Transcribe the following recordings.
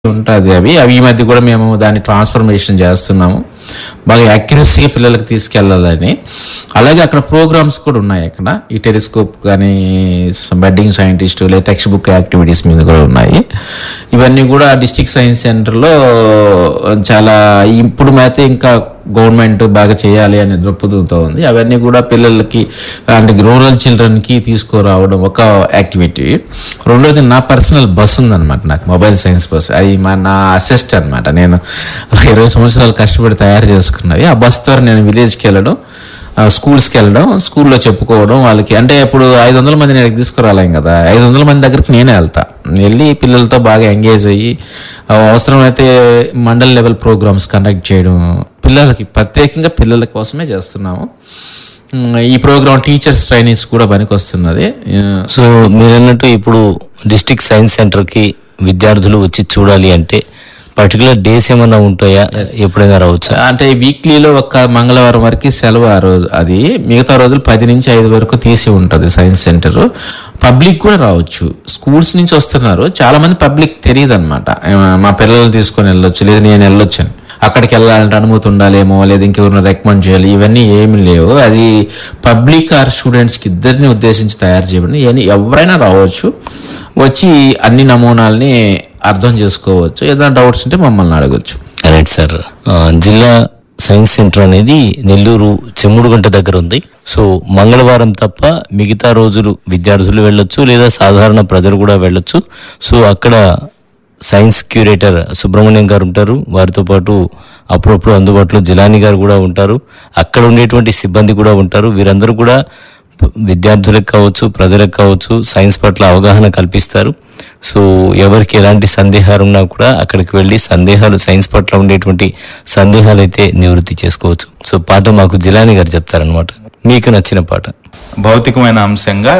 ఉంటుంది అవి అవి ఈ మధ్య కూడా మేము దాన్ని ట్రాన్స్ఫర్మేషన్ చేస్తున్నాము బాగా యాక్యురసీగా పిల్లలకు తీసుకెళ్ళాలని అలాగే అక్కడ ప్రోగ్రామ్స్ కూడా ఉన్నాయి అక్కడ ఈ టెలిస్కోప్ కానీ బెడ్డింగ్ సైంటిస్ట్ లేదా టెక్స్ట్ బుక్ యాక్టివిటీస్ మీద కూడా ఉన్నాయి ఇవన్నీ కూడా డిస్ట్రిక్ట్ సైన్స్ సెంటర్లో చాలా ఇప్పుడు అయితే ఇంకా గవర్నమెంట్ బాగా చేయాలి అనే దృక్పథంతో ఉంది అవన్నీ కూడా పిల్లలకి అంటే రూరల్ చిల్డ్రన్కి తీసుకురావడం ఒక యాక్టివిటీ రెండోది నా పర్సనల్ బస్ ఉందన్నమాట నాకు మొబైల్ సైన్స్ బస్ అది మా నా అసిస్ట్ అనమాట నేను ఒక ఇరవై సంవత్సరాలు కష్టపడి తయారు చేసుకున్నవి ఆ బస్ ద్వారా నేను విలేజ్కి వెళ్ళడం ఆ, స్కూల్స్కి వెళ్ళడం స్కూల్లో చెప్పుకోవడం వాళ్ళకి అంటే ఇప్పుడు ఐదు వందల మంది నేను తీసుకురాలేం కదా ఐదు వందల మంది దగ్గరికి నేనే వెళ్తా వెళ్ళి పిల్లలతో బాగా ఎంగేజ్ అయ్యి ఆ, అవసరమైతే మండల్ లెవెల్ ప్రోగ్రామ్స్ కండక్ట్ చేయడం పిల్లలకి ప్రత్యేకంగా పిల్లల కోసమే చేస్తున్నాము ఉమ్, ఈ ప్రోగ్రామ్ టీచర్స్ ట్రైనింగ్స్ కూడా పనికి వస్తున్నది సో మీరు అన్నట్టు ఇప్పుడు డిస్ట్రిక్ట్ సైన్స్ సెంటర్ కి విద్యార్థులు వచ్చి చూడాలి అంటే పర్టికులర్ డేస్ ఏమైనా ఉంటాయా ఎప్పుడైనా రావచ్చా అంటే వీక్లీలో ఒక మంగళవారం వరకు సెలవు ఆ రోజు అది మిగతా రోజులు పది నుంచి ఐదు వరకు తీసి ఉంటుంది సైన్స్ సెంటర్ పబ్లిక్ కూడా రావచ్చు స్కూల్స్ నుంచి వస్తున్నారు చాలా మంది పబ్లిక్ తెలియదు అనమాట మా పిల్లల్ని తీసుకొని వెళ్ళొచ్చు లేదా నేను వెళ్ళొచ్చు అని అక్కడికి వెళ్ళాలంటే అనుమతి ఉండాలేమో లేదా ఇంకెవరిని రికమెండ్ చేయాలి ఇవన్నీ ఏమి లేవు అది పబ్లిక్ ఆర్ స్టూడెంట్స్కి ఇద్దరిని ఉద్దేశించి తయారు చేయబడింది ఇవన్నీ ఎవరైనా రావచ్చు వచ్చి అన్ని నమూనాల్ని అర్థం చేసుకోవచ్చు ఏదైనా డౌట్స్ ఉంటే మమ్మల్ని అడగచ్చు రైట్ సార్ ఆ, జిల్లా సైన్స్ సెంటర్ అనేది నెల్లూరు చెమ్ముడుగంట దగ్గర ఉంది సో మంగళవారం తప్ప మిగతా రోజులు విద్యార్థులు వెళ్ళొచ్చు లేదా సాధారణ ప్రజలు కూడా వెళ్ళొచ్చు సో అక్కడ సైన్స్ క్యూరేటర్ సుబ్రహ్మణ్యం గారు ఉంటారు వారితో పాటు అప్పుడప్పుడు అందుబాటులో జిలాని గారు కూడా ఉంటారు అక్కడ ఉండేటువంటి సిబ్బంది కూడా ఉంటారు వీరందరూ కూడా ప- విద్యార్థులకు కావచ్చు ప్రజలకు కావచ్చు సైన్స్ పట్ల అవగాహన కల్పిస్తారు సో ఎవరికి ఎలాంటి సందేహాలు ఉన్నా కూడా అక్కడికి వెళ్ళి సందేహాలు సైన్స్ పట్ల ఉండేటువంటి సందేహాలు అయితే నివృత్తి చేసుకోవచ్చు సో పాట మాకు జిలాని గారు చెప్తారనమాట మీకు నచ్చిన పాట భౌతికమైన అంశంగా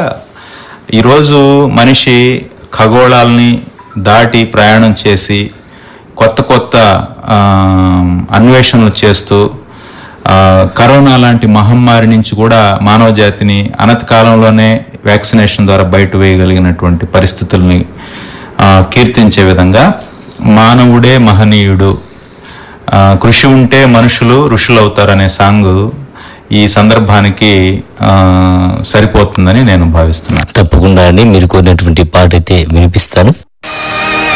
ఈరోజు మనిషి ఖగోళాలని దాటి ప్రయాణం చేసి కొత్త కొత్త ఆ, అన్వేషణలు చేస్తూ ఆ, కరోనా లాంటి మహమ్మారి నుంచి కూడా మానవ జాతిని అనతి కాలంలోనే వ్యాక్సినేషన్ ద్వారా బయట వేయగలిగినటువంటి పరిస్థితుల్ని ఆ, కీర్తించే విధంగా మానవుడే మహనీయుడు ఆ, కృషి ఉంటే మనుషులు ఋషులు అవుతారనే సాంగ్ ఈ సందర్భానికి ఆ, సరిపోతుందని నేను భావిస్తున్నాను తప్పకుండా అండి మీరు కోరినటువంటి పాట అయితే వినిపిస్తాను